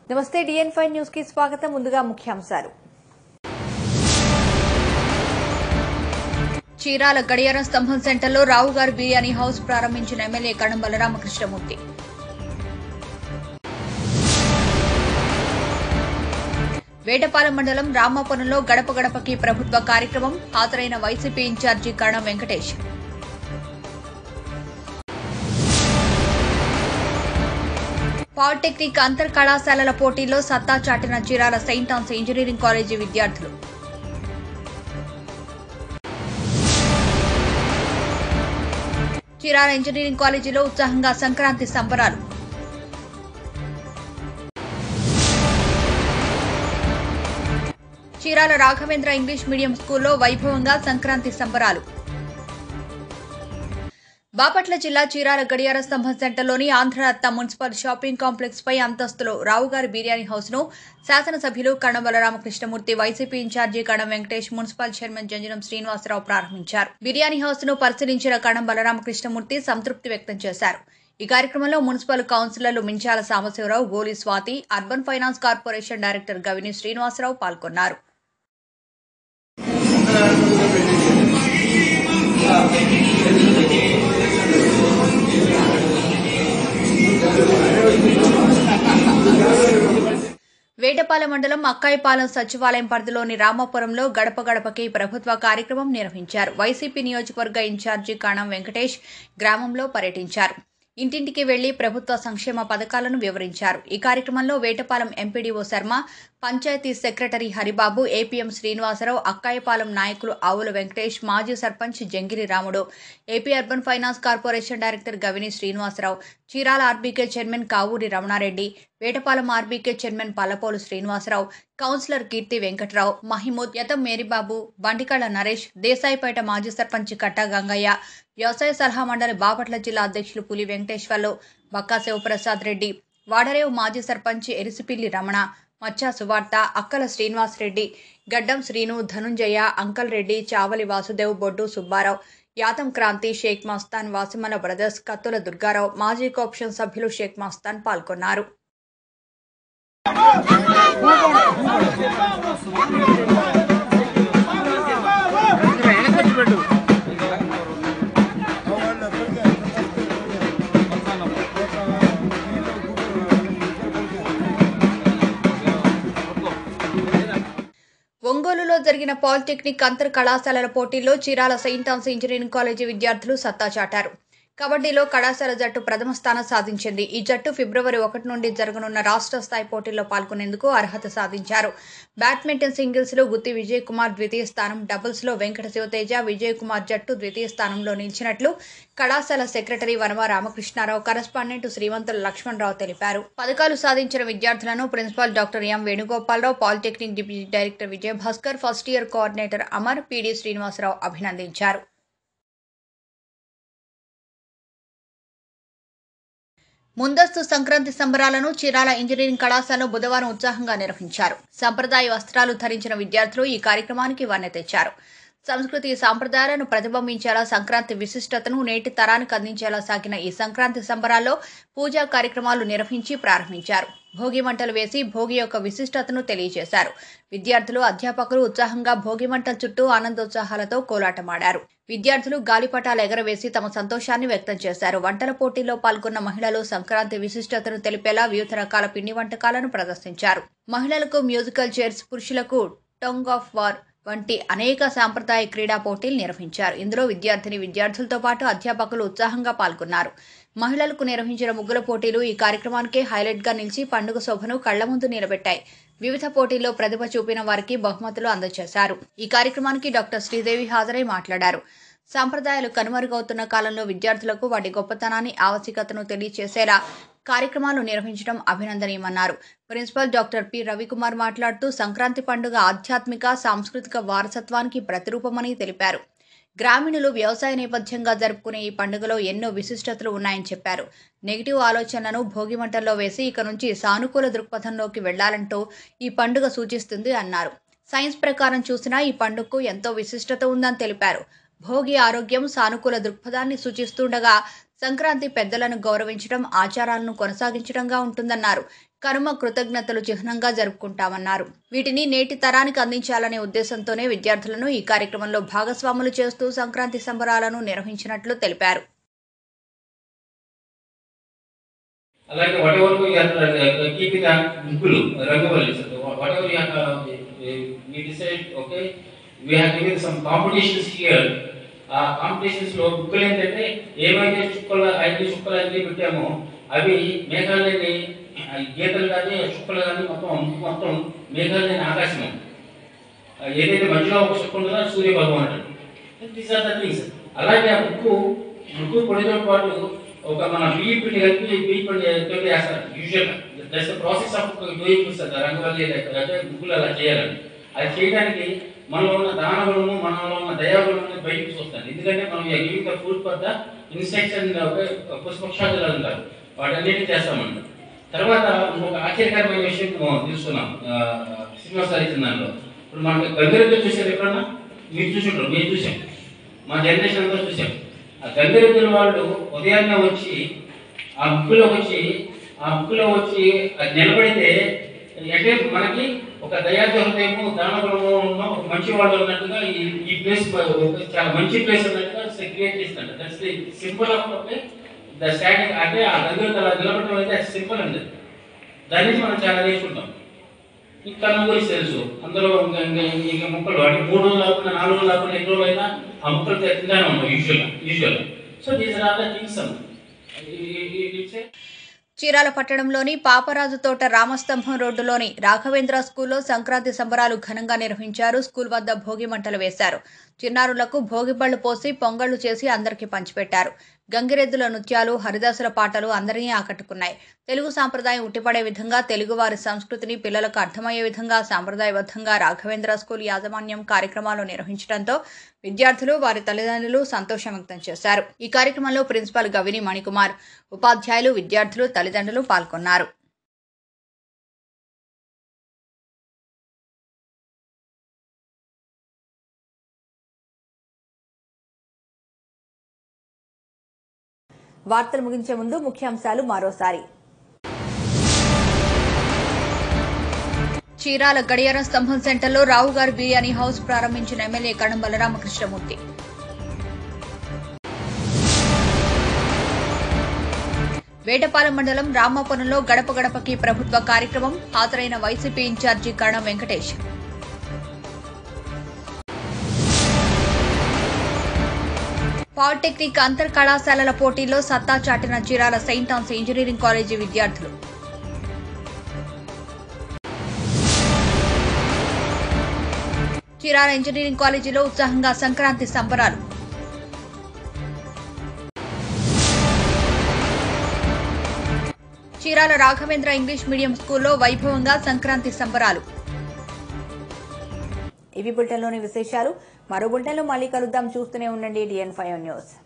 నమస్తే డిఎన్ five news కి స్వాగతం ముందుగా ముఖ్యాంశాలు చీరాల గడియారం స్తంభం సెంటర్లో రావు గారి బిర్యానీ హౌస్ ప్రారంభించిన ఎమ్మెల్యే కణం బలరామకృష్ణమూర్తి వేటపాలెం మండలం రామాపురంలో గడప గడపకి ప్రభుత్వ కార్యక్రమం హాజరైన YCP incharge Kanam Venkatesh polytechnic అంతర్ కళాశాలల పోటీల్లో సత్తా చాటిన Chirala Saint Ann's engineering college విద్యార్థులు చీరాల ఇంజనీరింగ్ కాలేజీలో ఉత్సాహంగా సంక్రాంతి సంబరాలు చీరాల రాఘవేంద్ర ఇంగ్లీష్ మీడియం స్కూల్లో వైభవంగా సంక్రాంతి సంబరాలు బాపట్ల జిల్లా చీరాల గడియార స్తంభం సెంటర్లోని ఆంధ్రరత్న మున్సిపల్ షాపింగ్ కాంప్లెక్స్ పై అంతస్తులో రావుగారి బిర్యానీ హౌస్ ను శాసనసభ్యులు కణం Balaramakrishnamurthy YCP incharge Kanam Venkatesh municipal chairman Janjanam Srinivasarao ప్రారంభించారు బిర్యానీ హౌస్ ను పరిశీలించిన కణం బలరామకృష్ణమూర్తి సంతృప్తి వ్యక్తం చేశారు ఈ కార్యక్రమంలో మున్సిపల్ కౌన్సిలర్లు Minchala Sambasivarao Goli Swathi urban finance corporation director Gavini Srinivasarao పాల్గొన్నారు వేటపాలెం మండలం అక్కాయిపాలెం సచివాలయం పరిధిలోని రామాపురంలో గడప గడపకి ప్రభుత్వ కార్యక్రమం నిర్వహించారు వైసీపీ నియోజకవర్గ ఇన్ఛార్జి కాణం వెంకటేష్ గ్రామంలో పర్యటించారు ఇంటింటికి వెళ్లి ప్రభుత్వ సంక్షేమ పథకాలను వివరించారు ఈ కార్యక్రమంలో Vetapalem MPDO Sharma panchayat secretary Haribabu APM Srinivasarao Akkayapalem నాయకులు ఆవుల వెంకటేష్ మాజీ sarpanch Jangiri Ramudu AP urban finance corporation director Gavini Srinivasarao Chirala RBK chairman Kavuri Ramanareddy Vetapalem RBK chairman Pallapolu Srinivasarao councillor Keerthi Venkatrao Mahmood Yatham Merybabu Bandikalla Naresh Desaipeta మాజీ సర్పంచ్ కట్టా గంగయ్య వ్యవసాయ సలహా మండలి బాపట్ల జిల్లా అధ్యక్షులు పులి వెంకటేశ్వర్లు బక్కా శివప్రసాద్ రెడ్డి వాడరేవు మాజీ సర్పంచ్ ఎరిసిపిల్లి రమణ మచ్చా సువార్త అక్కల శ్రీనివాస్ రెడ్డి గడ్డం శ్రీను ధనుంజయ అంకల్ రెడ్డి చావలి వాసుదేవ్ బొడ్డు సుబ్బారావు యాతం క్రాంతి షేక్ మస్తాన్ వాసిమల బ్రదర్స్ కత్తుల దుర్గారావు మాజీ కోప్షన్ సభ్యులు షేక్ మస్తాన్ పాల్గొన్నారు ఒంగోలులో జరిగిన పాలిటెక్నిక్ అంతర్ కళాశాలల పోటీల్లో Chirala Saint Ann's engineering college విద్యార్థులు సత్తా చాటారు కబడ్డీలో కళాశాల జట్టు ప్రథమ స్థానం సాధించింది ఈ జట్టు ఫిబ్రవరి ఒకటి నుండి జరగనున్న రాష్ట్ర స్థాయి పోటీల్లో పాల్గొనేందుకు అర్హత సాధించారు బ్యాడ్మింటన్ సింగిల్స్ లో గుత్తి విజయ్ కుమార్ ద్వితీయ స్థానం డబుల్స్ లో వెంకట శివతేజ విజయ్ కుమార్ జట్టు ద్వితీయ స్థానంలో నిలిచినట్లు కళాశాల సెక్రటరీ వనమ రామకృష్ణారావు కరస్పాండెంట్ శ్రీమంతుల లక్ష్మణరావు తెలిపారు పథకాలు సాధించిన విద్యార్థులను principal doctor M Venugopalarao polytechnic deputy director Vijayabhaskar first year coordinator Amar PD Srinivasarao అభినందించారు ముందస్తు సంక్రాంతి సంబరాలను చీరాల ఇంజనీరింగ్ కళాశాలలో బుధవారం ఉత్సాహంగా నిర్వహించారు సంప్రదాయ వస్త్రాలు ధరించిన విద్యార్థులు ఈ కార్యక్రమానికి వన్నె తెచ్చారు సంస్కృతి సాంప్రదాయాలను ప్రతిబింబించేలా సంక్రాంతి విశిష్టతను నేటి తరానికి అందించేలా సాగిన ఈ సంక్రాంతి సంబరాల్లో పూజా కార్యక్రమాలు నిర్వహించి ప్రారంభించారు భోగి మంటలు వేసి భోగి యొక్క విశిష్టతను తెలియజేశారు విద్యార్థులు అధ్యాపకులు ఉత్సాహంగా భోగి మంటల చుట్టూ ఆనందోత్సాహాలతో కోలాటమాడారు విద్యార్థులు గాలిపటాలు ఎగరవేసి తమ సంతోషాన్ని వ్యక్తం చేశారు వంటల పోటీల్లో పాల్గొన్న మహిళలు సంక్రాంతి విశిష్టతను తెలిపేలా వివిధ రకాల పిండి వంటకాలను ప్రదర్శించారు మహిళలకు మ్యూజికల్ చైర్స్ పురుషులకు టంగ్ ఆఫ్ వార్ వంటి అనేక సాంప్రదాయ క్రీడా పోటీలు నిర్వహించారు ఇందులో విద్యార్థిని విద్యార్థులతో పాటు అధ్యాపకులు ఉత్సాహంగా పాల్గొన్నారు మహిళలకు నిర్వహించిన ముగ్గుల పోటీలు ఈ కార్యక్రమానికే హైలైట్ గా నిలిచి పండుగ శోభను కళ్ల ముందు నిలబెట్టాయి వివిధ పోటీల్లో ప్రతిభ చూపిన వారికి బహుమతులు అందజేశారు ఈ కార్యక్రమానికి డాక్టర్ శ్రీదేవి హాజరై మాట్లాడారు సాంప్రదాయాలు కనుమరుగవుతున్న కాలంలో విద్యార్థులకు వాటి గొప్పతనాన్ని ఆవశ్యకతను తెలియచేసేలా కార్యక్రమాలు నిర్వహించడం అభినందనీయమన్నారు ప్రిన్సిపల్ డాక్టర్ పి రవికుమార్ మాట్లాడుతూ సంక్రాంతి పండుగ ఆధ్యాత్మిక సాంస్కృతిక వారసత్వానికి ప్రతిరూపమని తెలిపారు గ్రామీణులు వ్యవసాయ నేపథ్యంగా జరుపుకునే ఈ పండుగలో ఎన్నో విశిష్టతలు ఉన్నాయని చెప్పారు నెగిటివ్ ఆలోచనలను భోగి మంటల్లో వేసి ఇక నుంచి సానుకూల దృక్పథంలోకి వెళ్లాలంటూ ఈ పండుగ సూచిస్తుంది అన్నారు సైన్స్ ప్రకారం చూసినా ఈ పండుగకు ఎంతో విశిష్టత ఉందని తెలిపారు భోగి ఆరోగ్యం సానుకూల దృక్పథాన్ని సూచిస్తుండగా సంక్రాంతి పెద్దలను గౌరవించడం ఆచారాలను కొనసాగించడంగా ఉంటుందన్నారు కనుమ కృతజ్ఞతలు చిహ్నంగా జరుపుకుంటామన్నారు వీటిని నేటి తరానికి అందించాలనే ఉద్దేశంతోనే విద్యార్థులను ఈ కార్యక్రమంలో భాగస్వాములు చేస్తూ సంక్రాంతి సంబరాలను నిర్వహించినట్లు తెలిపారు అలాగే వాట్ ఎవర్ కీప్ ద ముగ్గులు రంగవల్లి whatever you decide okay we have given some competitions here ఆ కాంపిటీషన్స్ లో ముగ్గులు ఏంటంటే ఏమైతే చుక్కలు ఐదు చుక్కలు అన్ని పెట్టామో అవి మేఘాలు లేని ఆ గీతలు కానీ చుక్కలు కానీ మొత్తం మొత్తం మేఘాలు లేని ఆకాశం ఆ ఏదైతే మధ్యలో ఒక చుక్క ఉంటుందో అది సూర్య భగవానుడు దీస్ ఆర్ ద థింగ్స్ అలాగే ఆ ముక్కు ముక్కు పొడితో పాటు ఒక మన బియ్య పిండి కలిపి బియ్య పిండి తోటి వేస్తారు యూజువల్గా that's the process of doing sir రంగవల్లి అంటే ముగ్గులు అలా చేయాలని అది చేయడానికి మనలో ఉన్న దానగుణము మనలో ఉన్న దయాగుణము బయటికి చూస్తాను ఎందుకంటే మనం giving the food for the insects and పుష్పక్షాదులు అంటారు వాటన్నిటిని చేస్తామండి తర్వాత ఇంకొక ఆశ్చర్యకరమైన విషయం తెలుసుకున్నాం సినిమా సాధించిందానిలో ఇప్పుడు మనకి గంగిరెద్దు చూసారు ఎప్పుడన్నా మీరు చూసుంటారు మీరు చూసాం మా జనరేషన్ అంతా చూసాం ఆ గంగిరెద్దుల వాళ్ళు ఉదయాన్నే వచ్చి ఆ ముక్కులో వచ్చి ఆ ముక్కులో వచ్చి అది నిలబడితే అంటే మనకి ఒక దయాజహృదయము దానగుణము ఉన్న ఒక మంచి వాళ్ళు ఉన్నట్టుగా ఈ ఈ ప్లేస్ చాలా మంచి ప్లేస్ అన్నట్టుగా క్రియేట్ చేస్తాడు that's the simple of the standing అంటే ఆ గంగిరెద్దు అలా నిలబడటం అయితే సింపుల్ అండి దాని నుంచి మనం చాలా నేర్చుకుంటాం ఈ కన్ను గురించి తెలుసు అందులో ఇంకా ఇంకా- ఇంకా ముక్కలు అంటే మూడు రోజులు లేకుండా నాలుగు రోజులు లేకుండా ఎన్ని రోజులు అయినా ఆ ముక్కలు తిందానే ఉంటాం యూజువల్గా యూజువల్గా so these are the things it's Chirala పట్టణంలోని పాపరాజు తోట రామస్తంభం రోడ్డులోని రాఘవేంద్ర స్కూల్లో సంక్రాంతి సంబరాలు ఘనంగా నిర్వహించారు స్కూల్ వద్ద భోగి మంటలు వేశారు చిన్నారులకు భోగి పళ్ళు పోసి పొంగళ్లు చేసి అందరికీ పంచిపెట్టారు గంగిరెద్దుల నృత్యాలు హరిదాసుల పాటలు అందరినీ ఆకట్టుకున్నాయి తెలుగు సాంప్రదాయం ఉట్టిపడే విధంగా తెలుగువారి సంస్కృతిని పిల్లలకు అర్థమయ్యే విధంగా సాంప్రదాయబద్ధంగా రాఘవేంద్ర స్కూల్ యాజమాన్యం కార్యక్రమాలు నిర్వహించడంతో విద్యార్థులు వారి తల్లిదండ్రులు సంతోషం వ్యక్తం చేశారు ఈ కార్యక్రమంలో ప్రిన్సిపాల్ గవిని మణికుమార్ ఉపాధ్యాయులు విద్యార్థులు తల్లిదండ్రులు పాల్గొన్నారు వార్తలు ముగించే ముందు ముఖ్యాంశాలు మరోసారి చీరాల గడియారం స్తంభం సెంటర్లో రావు గారి బిర్యానీ హౌస్ ప్రారంభించిన ఎమ్మెల్యే కణం బలరామకృష్ణమూర్తి వేటపాలెం మండలం రామాపురంలో గడప గడపకి ప్రభుత్వ కార్యక్రమం హాజరైన YCP incharge Kanam Venkatesh polytechnic అంతర్ కళాశాలల పోటీల్లో సత్తా చాటిన Chirala Saint Ann's engineering college విద్యార్థులు చీరాల ఇంజనీరింగ్ కాలేజీలో ఉత్సాహంగా సంక్రాంతి సంబరాలు చీరాల రాఘవేంద్ర ఇంగ్లీష్ మీడియం స్కూల్లో వైభవంగా సంక్రాంతి సంబరాలు ఇవి బులెటిన్లోని విశేషాలు మరో బులెటిన్లో మళ్ళీ కలుద్దాం చూస్తూనే ఉండండి డిఎన్ ఫైవ్ న్యూస్